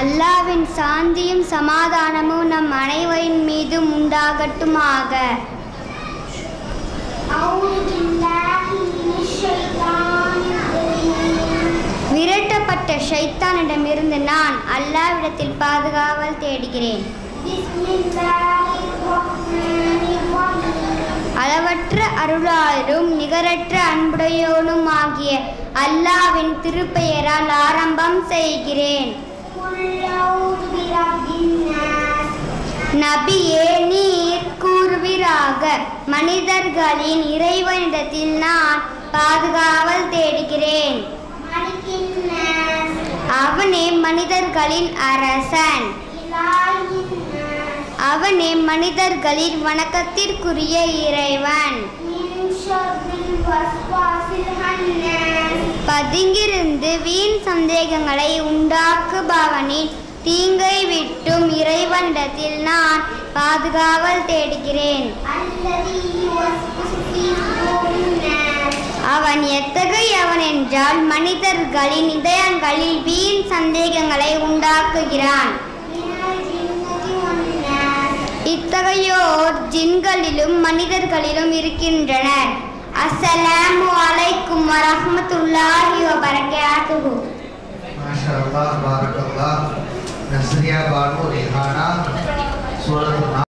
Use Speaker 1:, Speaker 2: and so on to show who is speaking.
Speaker 1: அல்லாவின் சாந்தியும் சமாதானமும் நம் அனைவரின் மீதும் உண்டாகட்டுமாக
Speaker 2: أعوذ بالله من الشيطان الرجيم
Speaker 1: விரட்டப்பட்ட ஷைத்தானிடமிருந்து நான் அல்லாவிடத்தில் பாதுகாவல் தேடுகிறேன்
Speaker 2: بسم الله الرحمن الرحيم
Speaker 1: அளவற்ற அருளாளரும் நிகரற்ற அன்புடையோனும் ஆகிய அல்லாவின் திருப்பெயரால் ஆரம்பம் செய்கிறேன்
Speaker 2: قل أعوذ برب الناس
Speaker 1: நபியே நீர் கூறுவீராக மனிதர்களின் இறைவனிடத்தில் நான் பாதுகாவல் தேடுகிறேன்
Speaker 2: ملك الناس
Speaker 1: அவனே மனிதர்களின் அரசன்
Speaker 2: إله الناس
Speaker 1: அவனே மனிதர்களின் வணக்கத்திற்குரிய இறைவன்
Speaker 2: من شر الوسواس الخناس
Speaker 1: பதுங்கிருந்து வீண் சந்தேகங்களை உண்டாக்குபவனின் தீங்கை விட்டும் இறைவனிடத்தில் நான் பாதுகாவல் தேடுகிறேன்
Speaker 2: الذي يوسوس في صدور الناس
Speaker 1: அவன் எத்தகையவன் என்றால் மனிதர்களின் இதயங்களில் வீண் சந்தேகங்களை உண்டாக்குகிறான்
Speaker 2: من الجنة والناس
Speaker 1: இத்தகையோர் ஜின்களிலும் மனிதர்களிலும் இருக்கின்றனர் அஸ்ஸலாமு அலைக்கும் வரஹ்மத்துல்லாஹி வபரகாத்துஹு
Speaker 3: माशा अल्लाह बारक अल्लाह नसरिया बानो रिहाना सूरत